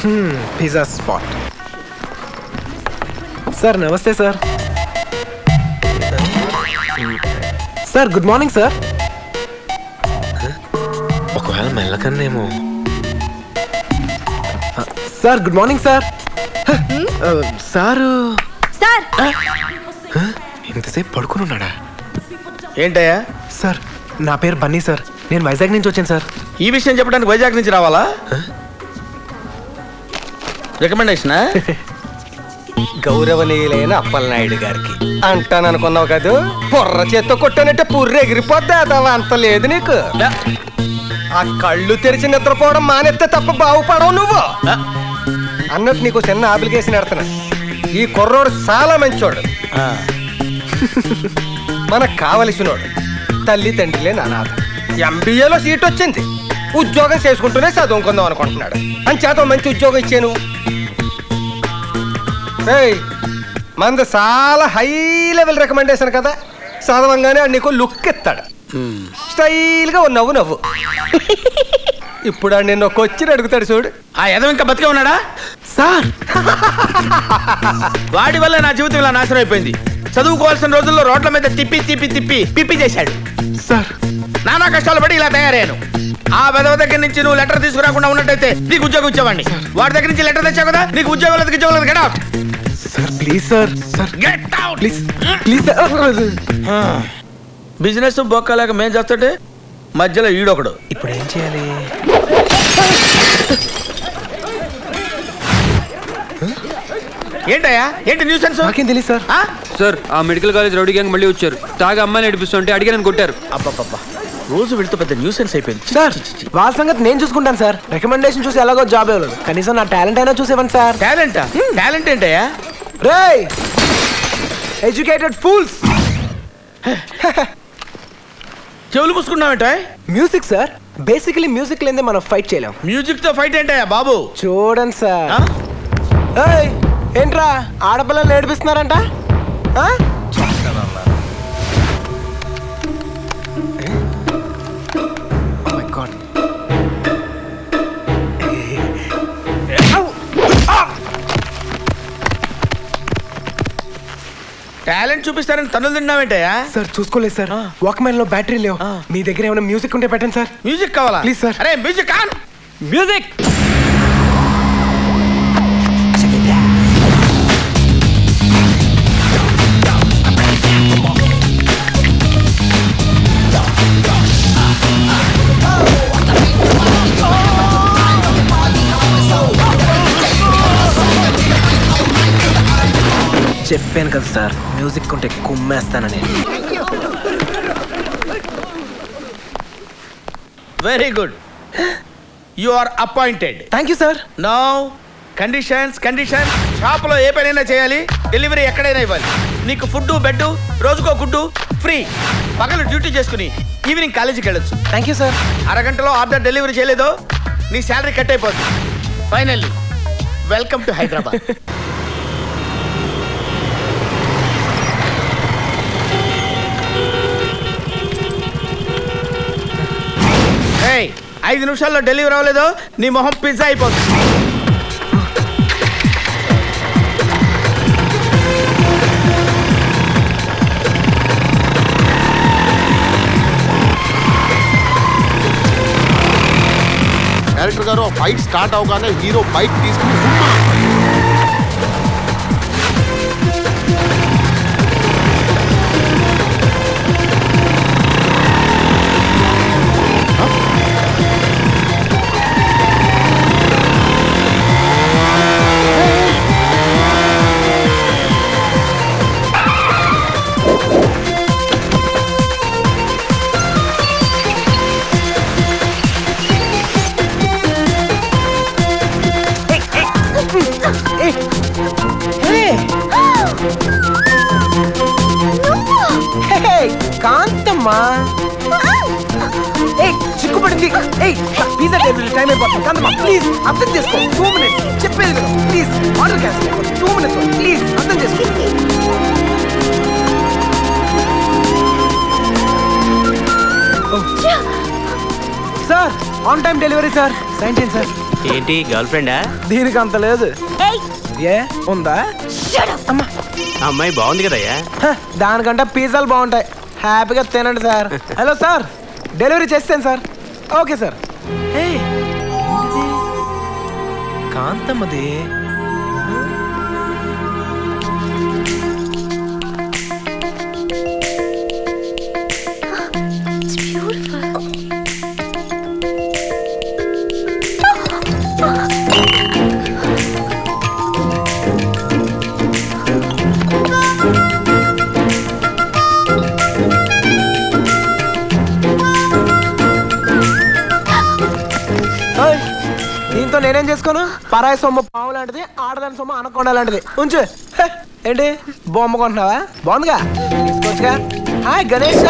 Pizza spot sir నమస్తే sir sir good morning sir ఒకవేళ మెల్లకన్నేమో sir good morning sir sir sir ఇంతసేపు పడుకుని ఉన్నాడా ఏంటయ్యా సార్ నా పేరు బన్నీ సార్ నేను వైజాగ్ నుంచి వచ్చాను సార్ ఈ విషయం చెప్పడానికి వైజాగ్ నుంచి రావాలా రికమెండేషనా గౌరవనీయులైన అప్పలనాయుడు గారికి అంటాననుకున్నావు కదూ బుర్ర చేత్తో కొట్టానంటే పుర్రె ఎగిరిపోద్ది అదవా అంత లేదు నీకు ఆ కళ్ళు తెరిచి నిద్రపోవడం మానేస్తే తప్ప బాగుపడవు నువ్వు అన్నట్టు నీకు చిన్న అప్లికేషన్ పెడుతున్నా ఈ కుర్రోడు చాలా మంచోడు మనకు కావలసినోడు తల్లి తండ్రిలే నానాథ ఎంబీఏలో సీట్ వచ్చింది ఉద్యోగం చేసుకుంటూనే చదువుకుందాం అనుకుంటున్నాడు అని చేత మంచి ఉద్యోగం ఇచ్చాను ఏయ్ మనది చాలా హై లెవెల్ రికమెండేషన్ కదా చదవంగానే ఆడు నీకు లుక్ ఇస్తాడు స్టైల్గా ఓ నవ్వు నవ్వు ఇప్పుడు ఆడు నిన్న కొచ్చి అడుగుతాడు చూడు ఆ యదవ ఇంకా బతికే ఉన్నాడా సార్ వాడి వల్ల నా జీవితం ఇలా నాశనం అయిపోయింది చదువుకోవాల్సిన రోజుల్లో రోడ్ల మీద తిప్పి తిప్పి తిప్పి పిప్పి చేశాడు సార్ నానా కష్టాలు పడి ఇలా తయారయ్యాను ఆ వెదవ దగ్గర నుంచి నువ్వు లెటర్ తీసుకురాకుండా ఉన్నట్టయితే నీకు ఉద్యోగం ఇచ్చేవాడిని వాడి దగ్గర నుంచి లెటర్ తెచ్చావు కదా నీకు ఉద్యోగం లేదు ఉద్యోగం లేదు get out sir please sir sir get out please please sir business బొక్కలేక మేం చేస్తుంటే మధ్యలో ఈడొకడు ఇప్పుడు ఏం చేయాలి ఏంటయ్యా ఏంటి న్యూస్ సెన్స్ నాకేం తెలియదు సార్ సార్ ఆ మెడికల్ కాలేజ్ రౌడీ గ్యాంగ్ మళ్ళీ వచ్చారు తాగా అమ్మాయిని నడిపిస్తుంటే అడిగి నన్ను కొట్టారు అబ్బబ్బబ్బా రోజు వెళ్తూ పెద్ద న్యూస్ సెన్స్ అయిపోయింది చి, సార్ చి, చి, చి. వాళ్ళ సంగతి నేను చూసుకుంటాను సార్ రికమెండేషన్ చూసి ఎలాగో జాబ్ ఇవ్వలేదు కనీసం నా టాలెంట్ అయినా చూసి ఇవ్వండి సార్ టాలెంటా టాలెంట్ ఏంటయ్యా రే ఎడ్యుకేటెడ్ ఫూల్స్ చెవులు మూసుకున్నావేంట మ్యూజిక్ సార్ బేసికలీ మ్యూజిక్ లేదే మనం ఫైట్ చేయలేం మ్యూజిక్ తో ఫైట్ ఏంటయ్యా బాబు చూడండి సార్ ఆ? ఏయ్, ఏంట్రా ఆడపిల్లలు నేర్పిస్తున్నారంట ఆ? Oh my God. టాలెంట్ చూపిస్తారని తనులు తిన్నావేంటయ్యా సార్ చూసుకోలేదు సార్ వాక్మెన్ లో బ్యాటరీ లేవు మీ దగ్గర ఏమైనా మ్యూజిక్ ఉంటే పెట్టండి సార్ మ్యూజిక్ కావాలా Please, sir. అరే మ్యూజిక్ ఆన్ మ్యూజిక్ చెప్పాను కదా సార్ మ్యూజిక్ ఉంటే కుమ్మేస్తానని very good you are appointed thank you sir no conditions condition షాప్లో ఏ పనైనా చేయాలి డెలివరీ ఎక్కడైనా ఇవ్వాలి నీకు ఫుడ్ బెడ్ రోజుకో గుడ్డు ఫ్రీ పగలు డ్యూటీ చేసుకుని ఈవినింగ్ కాలేజీకి వెళ్ళొచ్చు థ్యాంక్ యూ సార్ అరగంటలో ఆర్డర్ డెలివరీ చేయలేదో నీ శాలరీ కట్ అయిపోతుంది ఫైనల్లీ వెల్కమ్ టు హైదరాబాద్ ఏయ్, ఐదు నిమిషాల్లో డెలివరీ అవ్వలేదో నీ మొహం పిజ్జా అయిపోతుంది డైరెక్టర్ గారు ఫైట్ స్టార్ట్ అవగానే హీరో బైక్ తీసుకుని కాంతమ్మా ఏయ్ చిక్కుపడింది ఏయ్ పిజ్జా టేబుల్ టైం అయిపోతుంది కాంతమ్మా ప్లీజ్ అర్థం చేసుకో టూ మినిట్స్ చెప్పేది కదా ప్లీజ్ ఆర్డర్ క్యాన్సిల్ అయిపోతుంది టూ మినిట్స్ ప్లీజ్ అర్థం చేసుకో sir on time delivery sir sign చేయండి సార్ ఏంటి గర్ల్ ఫ్రెండా దీనికి అంత లేదు ఏ ఉందా అమ్మా అమ్మాయి బాగుంది కదయ్యా హ, దానికంటే పిజ్జాలు బాగుంటాయి హ్యాపీగా తినండి సార్ హలో సార్ డెలివరీ చేస్తాను సార్ ఓకే సార్ హే, ఏంటిది? కాంతమ్మది ఓయ్, దీంతో నేనేం చేసుకోను పరాయి సొమ్ము పావు లాంటిది ఆడదాని సొమ్ము అనకొండ లాంటిది ఉంచు హే, ఏంటి బొమ్మ కొంటున్నావా బాగుందిగా తీసుకోవచ్చుగా హాయ్ గణేష్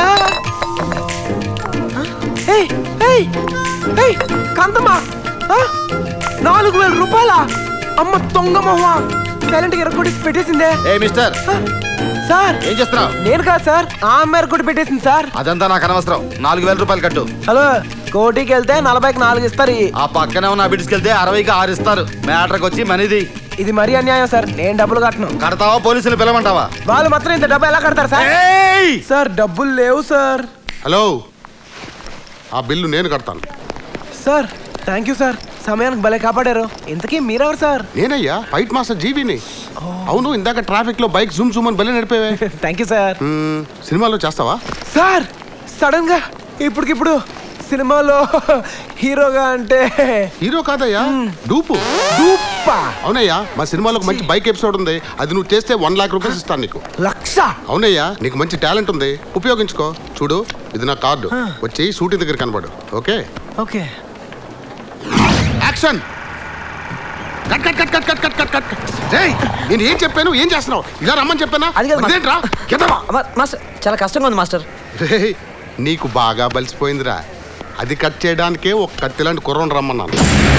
కాంతమ్మా ఆ? నాలుగు వేల రూపాయల అమ్మ దొంగ మొహ సైలెంట్ గా ఎరగొట్టి పెట్టేసిందే ఏ మిస్టర్ ఆ, సార్ ఏం చేస్తున్నావు నేను కాదు సార్ ఆ అమ్మాయి ఎరగొట్టి పెట్టేసింది సార్ అదంతా నాకు అనవసరం నాలుగు వేల రూపాయలు కట్టు హలో కోటికి వెళ్తే నలభైకి నాలుగు ఇస్తారు ఈ. ఆ పక్కనే ఉన్న బిడ్స్కి వెళ్తే అరవైకి ఆరు ఇస్తారు మ్యాటర్కి వచ్చి మనీది ఇది మరీ అన్యాయం సార్ నేను డబ్బులు కట్టను కడతావా పోలీసులు పిలవంటావా వాళ్ళు మాత్రం ఇంత డబ్బు ఎలా కడతారు సార్ ఏయ్! సార్ డబ్బులు లేవు సార్ హలో ఆ బిల్లు నేను కడతాను సార్ థ్యాంక్ యూ సార్ సమయానికి భలే కాపాడారు ఇంతకీ మీరెవరు సార్ నేనయ్యా ఫైట్ మాస్టర్ జీవిని అవును ఇందాక ట్రాఫిక్ లో బైక్ జూమ్ జూమ్ అని బలి నడిపేవే థ్యాంక్ యూ సార్ మ్మ్, సినిమాలో చేస్తావా సార్ సడన్ గా ఇప్పటికిప్పుడు సినిమాలో హీరోగా అంటే హీరో కాదయ్యా డూపు డూప్పా అవునయ్యా మా సినిమాలో ఒక మంచి బైక్ ఎపిసోడ్ ఉంది అది నువ్వు చేస్తే వన్ లాక్ రూపీస్ ఇస్తాను నీకు లక్ష అవునయ్యా నీకు మంచి టాలెంట్ ఉంది ఉపయోగించుకో చూడు ఇది నా కార్డు వచ్చి షూటింగ్ దగ్గర కనబడు okay okay action cut cut cut cut cut cut cut cut రేయ్ నేను ఏం చెప్పాను ఏం చేస్తున్నావు ఇలా రమ్మని చెప్పానా అది కాదు, మాస్టర్. అదేంట్రా కిందవా మా- మాస్టర్ చాలా కష్టంగా ఉంది మాస్టర్ రేయ్ నీకు బాగా బలిసిపోయిందిరా అది కట్ చేయడానికే ఒక కత్తి లాంటి కుర్రం రమ్మన్నాను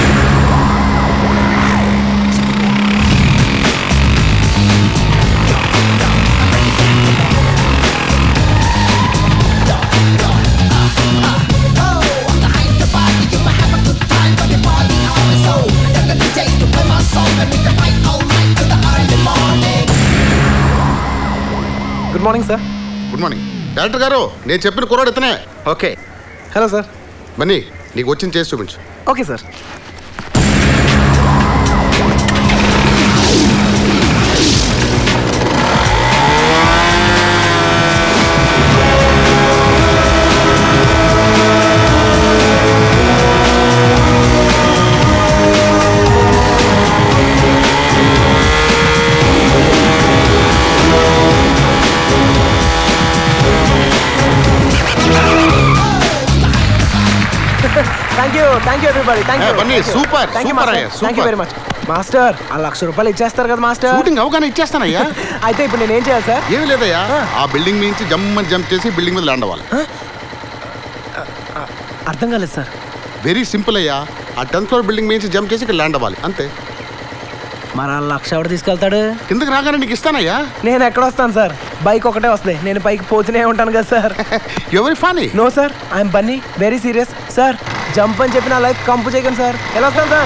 good morning sir good morning director గారు నేను చెప్పిన కుర్రాడు ఇతనే ఓకే హలో సార్ బన్నీ నీకు వచ్చింది చేసి చూపించు okay sir thank you thank you everybody thank ఏ, you Bunny, super, thank you super master అయ్యా, thank you super. Very much master ఆ లక్ష రూపాయలు ఇచ్చేస్తారు కదా మాస్టర్ షూటింగ్ అవగానే ఇచ్చేస్తానయ్యా అయితే ఇప్పుడు నేను ఏం చేయాలి సార్ ఏమి లేదయ్యా ఆ. ఆ బిల్డింగ్ నుంచి జమ్మని జంప్ చేసి బిల్డింగ్ మీద ల్యాండ్ అవ్వాలి అర్థం కాలేదు సార్ వెరీ సింపుల్ అయ్యా ఆ టెన్త్ ఫ్లోర్ బిల్డింగ్ నుంచి జంప్ చేసి ఇక్కడ ల్యాండ్ అవ్వాలి అంతే మరి ఆ లక్ష ఎవడు తీసుకెళ్తాడు కిందకి రాగానే నీకు ఇస్తానయ్యా నేను ఎక్కడ వస్తాను సార్ బైక్ ఒకటే వస్తుంది నేను పైకి పోతూనే ఉంటాను కదా సార్ ఎవరి funny no sir I'm Bunny very serious sir jump అని చెప్పి నా లైఫ్ కంపు చేయకండి సార్ ఎలా వస్తాను sir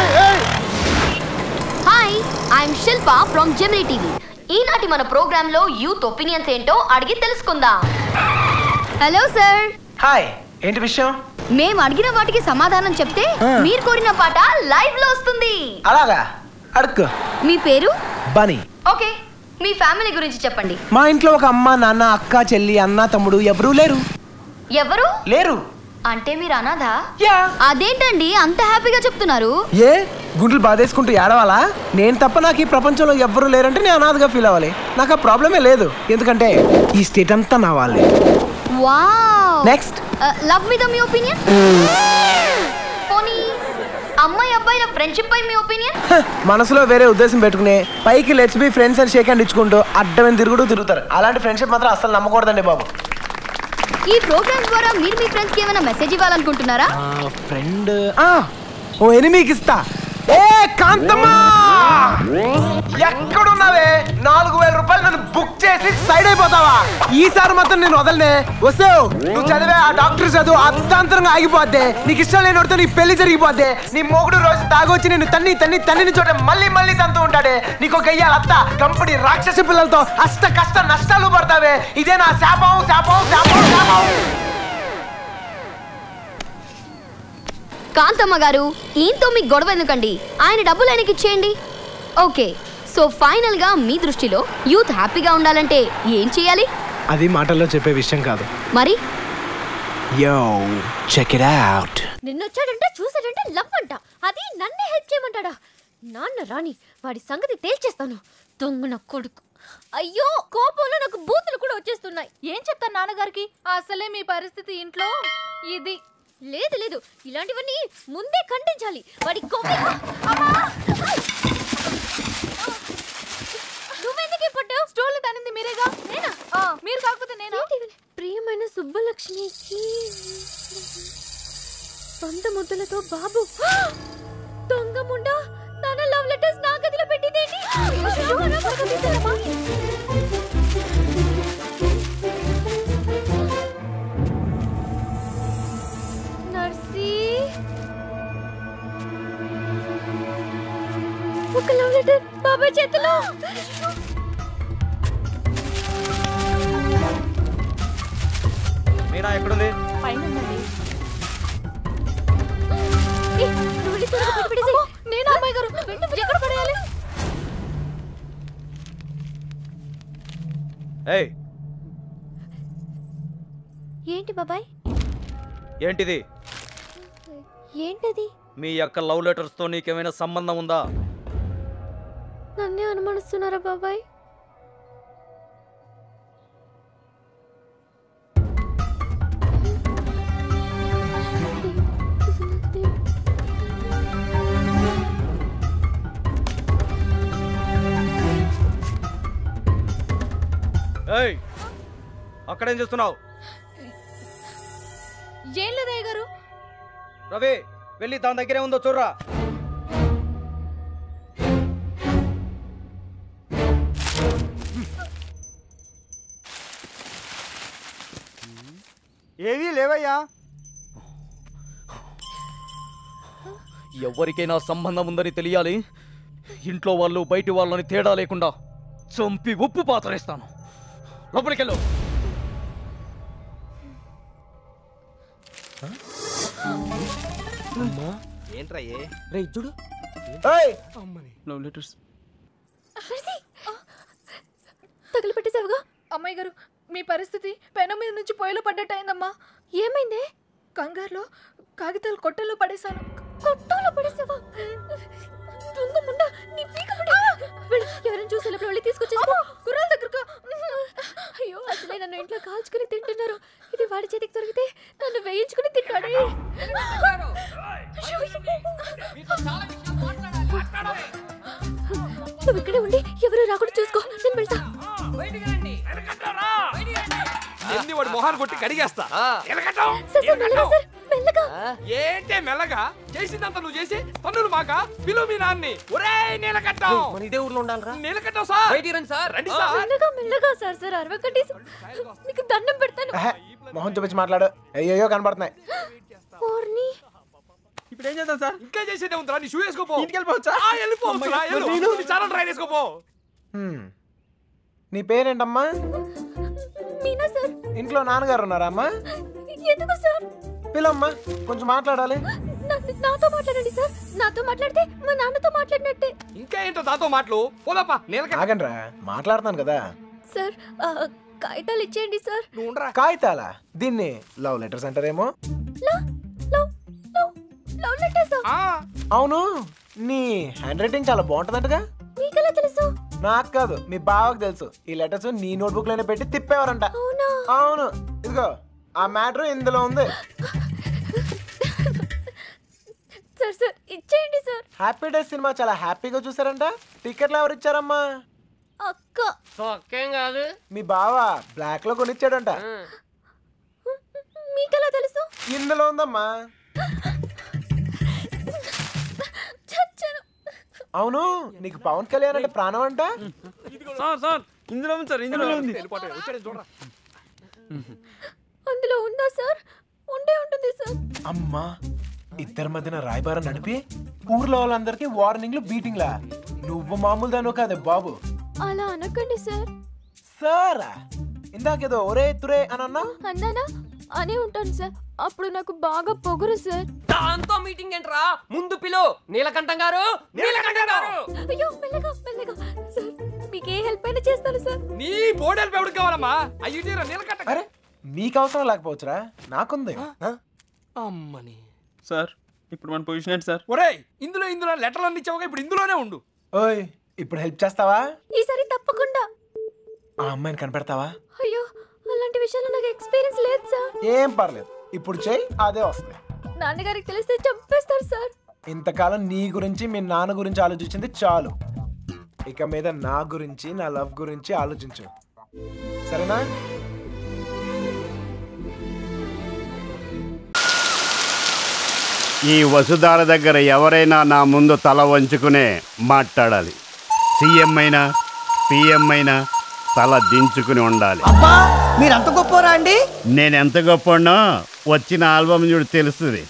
hi I'm Shilpa from Gemini TV ఈనాటి మన ప్రోగ్రామ్ లో యూత్ ఒపీనియన్స్ ఏంటో అడిగి తెలుసుకుందాం హలో సార్ హాయ్ ఏంటి విషయం మేము అడిగిన వాటికి సమాధానం చెప్తే ఆ. మీరు కోరిన పాట లైవ్ లో వస్తుంది అలాగా అడుక్కు మీ పేరు బనీ ఓకే మీ ఫ్యామిలీ గురించి చెప్పండి మా ఇంట్లో ఒక అమ్మ నాన్న అక్క చెల్లి అన్న తమ్ముడు ఎవరూ లేరు ఎవరు లేరు అంటే మీరు అనాథ యా అదేంటండి అంత హ్యాపీగా చెప్తున్నారు ఏ గుండెలు బాధేసుకుంటూ ఏడవాలా నేను తప్ప నాకు ఈ ప్రపంచంలో ఎవ్వరూ లేరంటే నేను అనాథగా ఫీల్ అవ్వాలి నాకు ఆ ప్రాబ్లమే లేదు ఎందుకంటే ఈ స్టేట్ అంతా నా వాళ్ళే వావ్ నెక్స్ట్ లవ్ మీద మీ ఒపీనియన్ పోనీ అమ్మాయి అబ్బాయిల ఫ్రెండ్షిప్ పై మీ ఒపీనియన్ మనసులో వేరే ఉద్దేశం పెట్టుకుని పైకి లెట్స్ బి ఫ్రెండ్స్ అని షేక్ హ్యాండ్ ఇచ్చుకుంటూ అడ్డమైన తిరుగుడు తిరుగుతారు అలాంటి ఫ్రెండ్షిప్ మాత్రం అసలు నమ్మకూడదండి బాబు ఈ ప్రోగ్రామ్ ద్వారా మీరు మీ ఫ్రెండ్స్ కి ఏమైనా మెసేజ్ ఇవ్వాలనుకుంటున్నారా ఫ్రెండ్ ఓ ఎనిమికి ఇస్తా ఏ కాంతమ్మా ఎక్కడున్నావే నాలుగు వేల రూపాయలు నన్ను బుక్ చేసి సైడ్ అయిపోతావా ఈసారి మాత్రం నేను వదలనే వస్తావు నువ్వు చదివే ఆ డాక్టర్ చదువు అర్థాంతరంగా ఆగిపోద్ది నీకు ఇష్టం లేనివాడితో నీ పెళ్లి జరిగిపోద్ది నీ మొగుడు రోజు తాగొచ్చి నేను తన్ని తన్ని తన్నిని చోట మళ్ళీ మళ్ళీ తంతూ ఉంటాడే నీకు ఒక అయ్యాలి అత్త కంపెనీ రాక్షస పిల్లలతో అష్ట కష్ట నష్టాలు పడతావే ఇదే నా శాపం శాపం శాపం శాపం కాంతమ్మ గారు ఈయనతో మీకు గొడవ ఎందుకండి ఆయన డబ్బులు ఆయనకి ఇచ్చేయండి ఓకే సో ఫైనల్ గా మీ దృష్టిలో యూత్ హ్యాపీగా ఉండాలంటే ఏం చేయాలి అది మాటల్లో చెప్పే విషయం కాదు మరి యో చెక్ ఇట్ అవుట్ నిన్నొచ్చాడంటే చూసాడంటే లవ్ అంట అది నన్నే హెల్ప్ చేయమంటాడా నాన్న రాని వాడి సంగతి తేల్చేస్తాను దొంగ నా కొడుకు అయ్యో కోపంలో నాకు బూతులు కూడా వచ్చేస్తున్నాయి ఏం చెప్తాను నాన్నగారికి అసలే మీ పరిస్థితి ఇంట్లో ఇది లేదు లేదు ఇలాంటివన్నీ ముందే ఖండించాలి వాడి కోపం అమ్మా! నువ్వెందుకు పడ్డావు స్టోర్లు తనింది మీరేగా నేనా ఆ, మీరు కాకపోతే నేను ఏంటి ఇవి? ప్రియమైన సుబ్బలక్ష్మికి సొంత ముద్దులతో బాబు దొంగ ముండా నాన్న లవ్ లెటర్స్ నా గదిలో పెట్టిందేంటి అయ్యో, నా పక్కన తీసేయమ్మా. నర్సీ ఒక లవ్ లెటర్ బాబాయ్ చేతిలో మీనా ఎక్కడుంది పైన ఉందండి. ఏ, నువ్వు వెళ్ళి త్వరగా పెట్టి పెట్టేసేయ్. నేను అమ్మాయి గారు ఎక్కడ పడేయాలి ఏయ్ ఏంటి బాబాయ్ ఏంటిది ఏంటది మీ యొక్క లవ్ లెటర్స్ తో నీకేమైనా సంబంధం ఉందా నన్నే అనుమానిస్తున్నారా బాబాయ్ ఏయ్ అక్కడేం చేస్తున్నావు ఏం లేదయ్య గారు రవి వెళ్ళి దాని దగ్గరే ఉందో చూడరా ఏవీ లేవయ్యా ఎవరికైనా సంబంధం ఉందని తెలియాలి ఇంట్లో వాళ్ళు బయటి వాళ్ళని తేడా లేకుండా చంపి ఉప్పు పాతరేస్తాను లోపలికెళ్ళు రే చూడు ఏయ్ లవ్ లెటర్స్ తగులు పెట్టేసావుగా అమ్మాయి గారు మీ పరిస్థితి పెనం మీద నుంచి పొయ్యిలో పడ్డట్టు అయిందమ్మా ఏమైందే కంగారులో కాగితాలు కొట్టల్లో పడేశాను కొట్టంలో పడేసావా దొంగ ముండా నీ పీక పడి వెళ్ళు ఎవరైనా చూసే లోపల వెళ్ళి తీసుకొచ్చేసుకో గుర్రాల దగ్గరకు అయ్యో అసలే నన్ను ఇంట్లో కాల్చుకుని తింటున్నారు ఇది వాడి చేతికి దొరికితే నన్ను వేయించుకుని తింటాడే అయ్యో, నువ్వు ఇక్కడే ఉండి ఎవరు రాకుండా చూసుకో నేను వెళ్తా ఎన్ని వాడు మొహాన్ని కొట్టి కడిగేస్తా ఎలకటం సార్ సార్ మెల్లగా సార్ మెల్లగా ఏంటే మెల్లగా చేసిందంత నువ్వు చేసి పన్నులు మాక పిలువు మీ నాన్ని ఒరే నీలకట్టం మన ఇదే ఊర్లో ఉండాలరా నీలకట్టం సార్ బయటికి రండి సార్ రండి సార్ మెల్లగా మెల్లగా సార్ సార్ అరవకండి నీకు దండం పెడతాను ఎహె, మొహం చూపించి మాట్లాడు అయ్యో కనబడుతున్నాయి ఓర్ని ఇప్పుడు ఏం చేద్దాం సార్ ఇంకా చేసేదే ఉందిరా నీ షూ వేసుకోపో ఇంటికి వెళ్ళిపోవచ్చా వెళ్ళిపోవచ్చురా వెళ్ళు. నీ చాలా ట్రై చేసుకోపో హ్మ్. నీ పేరేంటమ్మా మీనా సార్ ఇంట్లో నాన్నగారు ఉన్నారా అమ్మా ఎందుకు సార్ పిల్లమ్మా కొంచెం మాట్లాడాలి నా- నాతో మాట్లాడండి సార్ నాతో మాట్లాడితే మా నాన్నతో మాట్లాడినట్టే ఇంకా ఏంటో దాంతో మాటలు పోదాపా నీలకట్ట ఆగండ్రా మాట్లాడుతాను కదా సార్ ఆ, కాగితాలు ఇచ్చేయండి సార్ నువ్వు ఉండరా కాగితాలా దీన్ని లవ్ లెటర్స్ అంటారేమో love love love love letters ఆ, అవును నీ హ్యాండ్ రైటింగ్ చాలా బాగుంటుందంటగా మీకెలా తెలుసు నాకు కాదు మీ బావకు తెలుసు ఈ లెటర్స్ నీ నోట్బుక్ లోనే పెట్టి తిప్పేవారంట అవునా అవును ఇదిగో ఆ మ్యాటర్ ఇందులో ఉంది సార్ సార్ ఇచ్చేయండి సార్ హ్యాపీ డేస్ సినిమా చాలా హ్యాపీగా చూసారంట టికెట్లు ఎవరు ఇచ్చారమ్మా అక్క మీ బావ బ్లాక్ లో కొనిచ్చాడంట మీకెలా తెలుసు ఇందులో ఉందమ్మా చచ్చాను అవును నీకు పవన్ కళ్యాణ్ అంటే ప్రాణం అంట సార్ సార్ ఇందులో ఉంది సార్ ఇందులో ఉంది అందులో ఉందా సార్ ఉండే ఉంటుంది సార్ అమ్మా ఇద్దరి మధ్యన రాయబారం నడిపి ఊర్లో వాళ్ళందరికీ వార్నింగ్లు బీటింగ్లా నువ్వు మామూలు దాను కాదే బాబు అలా అనకండి సార్ సారా ఇందాకేదో ఒరే తురే అని అన్నా అన్నానా అనే ఉంటాను సార్ అప్పుడు నాకు బాగా పొగరు సార్ దాంతో మీటింగ్ ఏంట్రా ముందు పిలు నీలకంఠం గారు నీలకంఠం గారు అయ్యో మెల్లగా మెల్లగా సార్ మీకు ఏ హెల్ప్ అయినా చేస్తాను సార్ నీ బోడెల్ ఎవరికి కావాలమ్మా అయ్యి తీరా నీలకట్ట అరే నీకు అవసరం లేకపోవచ్చురా నాకుంది అమ్మని సార్ ఇప్పుడు మన పొజిషన్ ఏంటి సార్ ఒరేయ్ ఇందులో ఇందులో లెటర్లు అన్ని ఇచ్చావుగా ఇప్పుడు ఇందులోనే ఉండు ఓయ్ ఇప్పుడు హెల్ప్ చేస్తావా ఈసారి తప్పకుండా ఆ అమ్మాయిని కనిపెడతావా అయ్యో అలాంటి విషయాల్లో నాకు ఎక్స్పీరియన్స్ లేదు సార్ ఏం పర్లేదు ఇప్పుడు చెయ్యి అదే వస్తుంది నాన్నగారికి తెలిస్తే చంపేస్తారు సార్ ఇంతకాలం నీ గురించి మీ నాన్న గురించి ఆలోచించింది చాలు ఇక మీద నా గురించి నా లవ్ గురించి ఆలోచించు సరేనా ఈ వసుధార దగ్గర ఎవరైనా నా ముందు తల వంచుకునే మాట్లాడాలి సీఎం అయినా పిఎం అయినా తల దించుకుని ఉండాలి అబ్బా మీరంత గొప్పరా అండి నేను ఎంత గొప్పనో వచ్చిన ఆల్బమ్ చూడు తెలుస్తుంది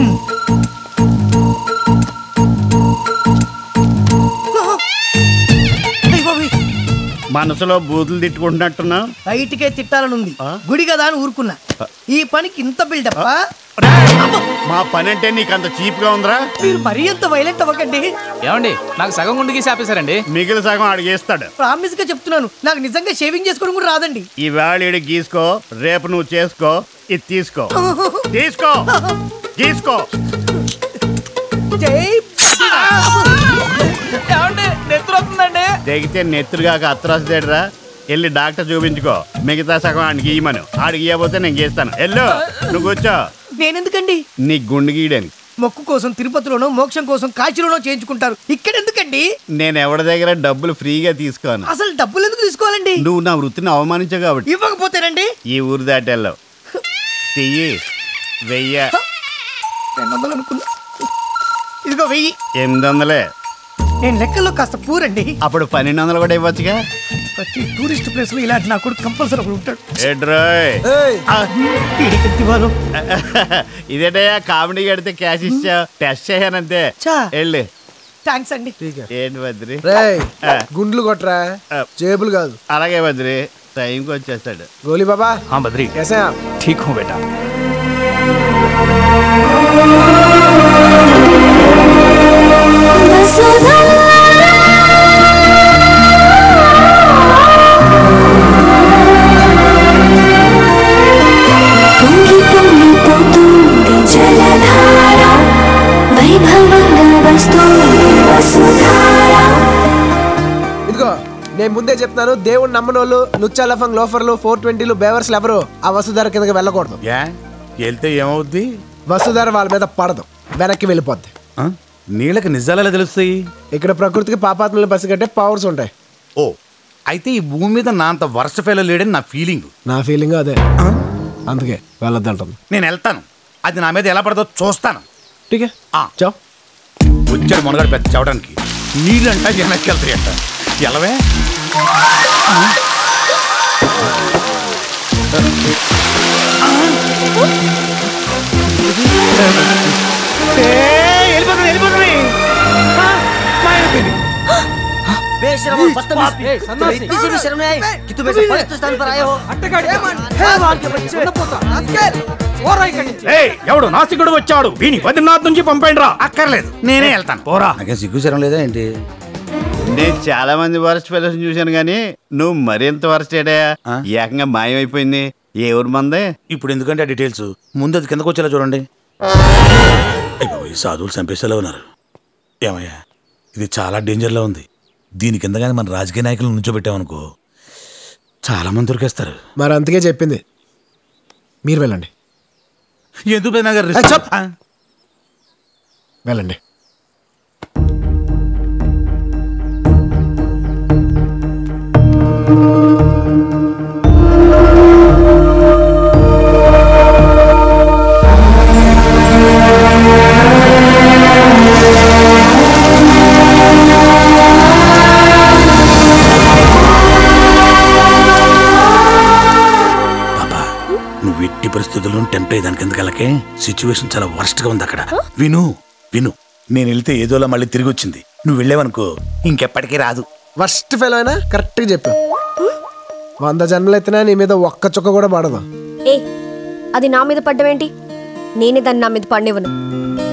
అయ్ బాబోయ్, మనసులో బూతులు తిట్టుకుంటున్నట్టున్నా బయటికే తిట్టాలని ఉంది గుడి కదా అని ఊరుకున్నా ఈ పనికి ఇంత బిల్డప్ మా పని అంటే నీకు అంత చీప్ గా ఉందిరా మీరు మరీ ఎంత వైలెంట్ అవ్వకండి ఏమండి నాకు సగం గుండు గీసి ఆపేశారండి మిగిలిన సగం అడిగేస్తాడు ప్రామిస్ గా చెప్తున్నాను నాకు నిజంగా షేవింగ్ చేసుకోవడం కూడా రాదండి ఈ వేళ గీసుకో రేపు నువ్వు చేసుకో ఇది తీసుకో తీసుకో తీసుకో జై ఏమండి నెత్తురు వస్తుందండి తెగితే నెత్తురుగాక అత్రాసు తేడరా వెళ్ళి డాక్టర్ చూపించుకో మిగతా సగం ఆడికి గీయమను ఆడికి గీయబోతే నేను గీస్తాను వెళ్ళు నువ్వు కూర్చో నేనెందుకండి నీ గుండు గీయడానికి మొక్కు కోసం తిరుపతిలోనో మోక్షం కోసం కాశీలోనో చేయించుకుంటారు ఇక్కడ ఎందుకండి నేను ఎవరి దగ్గర డబ్బులు ఫ్రీగా తీసుకోను అసలు డబ్బులు ఎందుకు తీసుకోవాలండి నువ్వు నా వృత్తిని అవమానించావు కాబట్టి ఇవ్వకపోతేనండి ఈ ఊరు దాటి వెళ్ళావు చెయ్యి వెయ్య రెండు వందలు అనుకున్నా ఇదిగో వెయ్యి ఎనిమిది వందలే నేను లెక్కల్లో కాస్త పూరండి అప్పుడు పన్నెండు వందలు కూడా ఇవ్వచ్చుగా ప్రతి టూరిస్ట్ ప్లేస్ లో ఇలాంటి నా కొడుకు కంపల్సరీ ఒకడు ఉంటాడు ఏడ్రోయ్ ఈడికి వాళ్ళు ఇదేటయ్యా కామెడీ కడితే క్యాష్ ఇచ్చా టెస్ట్ చేశానంతే చా. వెళ్ళి థ్యాంక్స్ అండి ఏంటి బద్రి రేయ్ ఆ. గుండ్లు కొట్రా జేబులు కాదు అలాగే బద్రి టైంకి వచ్చేస్తాడు గోలీ బాబా हाँ बद्री कैसे हैं आप ठीक हूँ बेटा పొంగి పొంగి పోతుంది జలధార వైభవంగా వస్తుంది వసుధార ఇదిగో నేను ముందే చెప్తాను దేవుడు నమ్మనోళ్ళు లుచ్చా లఫంగ్ లోఫర్లు ఫోర్ ట్వంటీలు బేవర్స్లు ఎవరు ఆ వసుధార కిందకి వెళ్ళకూడదు వెళ్తే ఏమవుద్ది వసుధార వాళ్ళ మీద పడదు వెనక్కి వెళ్ళిపోద్ది ఆ? నీళ్ళకి నిజాలు తెలుస్తాయి ఇక్కడ ప్రకృతికి పాపాత్మలు పసిగట్టే పవర్స్ ఉంటాయి ఓ అయితే ఈ భూమి మీద నా అంత వర్ష ఫెయిల్ లేడని నా ఫీలింగ్ నా ఫీలింగ్ అదే అందుకే వెళ్ళొద్దంటాను నేను వెళ్తాను అది నా మీద ఎలా పడదో చూస్తాను ఠీకే చో వచ్చాడు మొనగాడు పెద్ద చవడానికి నీళ్ళంట వెనక్కి వెళ్తాయి అంట ఎలవే వెళ్ళిపోతుంది వెళ్ళిపోతుంది बेशरम और बदतमीज ए, सन्नासी। इतनी सी भी शर्म नहीं आई कि तुम ऐसे पवित्र स्थान पर आए हो ఏయ్, ఎవడు నాసికుడు వచ్చాడు వీని బద్రీనాథ్ నుంచి పంపండి రా అక్కర్లేదు నేనే వెళ్తాను పోరా నాకేం సిగ్గుచరం లేదా ఏంటి నేను చాలా మంది వరస్ట్ ఫెలోస్ చూశాను కానీ నువ్వు మరింత వరస్ట్ ఏడయా ఏకంగా మాయమైపోయింది ఏ ఊరు మందే ఇప్పుడు ఎందుకంటే ఆ డీటెయిల్స్ ముందు అది కిందకు వచ్చేలా చూడండి అయ్ బాబోయ్, సాధువులు చంపేసేలా ఉన్నారు ఏమయ్యా ఇది చాలా డేంజర్లో ఉంది దీని కింద కానీ మన రాజకీయ నాయకులను నుంచోబెట్టామనుకో చాలా మంది దొరికేస్తారు మరి అందుకే చెప్పింది మీరు వెళ్ళండి ఎందుకు పెద్దనా గారు ఏ, చెప్. వెళ్ళండి ఆ ఏ దానికి ఎందుకలకే సిచ్యువేషన్ చాలా వర్స్ట్ గా ఉంది అక్కడ విను విను నేను వెళ్తే ఏదోలా మళ్ళీ తిరిగి వచ్చింది నువ్వు వెళ్ళావనుకో ఇంకెప్పటికీ రాదు ఫస్ట్ ఫెయిల్ అయినా కరెక్ట్గా చెప్పు వంద జన్మలు ఎత్తినా నీ మీద ఒక్క చుక్క కూడా పడదు ఏ అది నా మీద పడ్డమేంటి నేనే దాన్ని నా మీద పడినివ్వను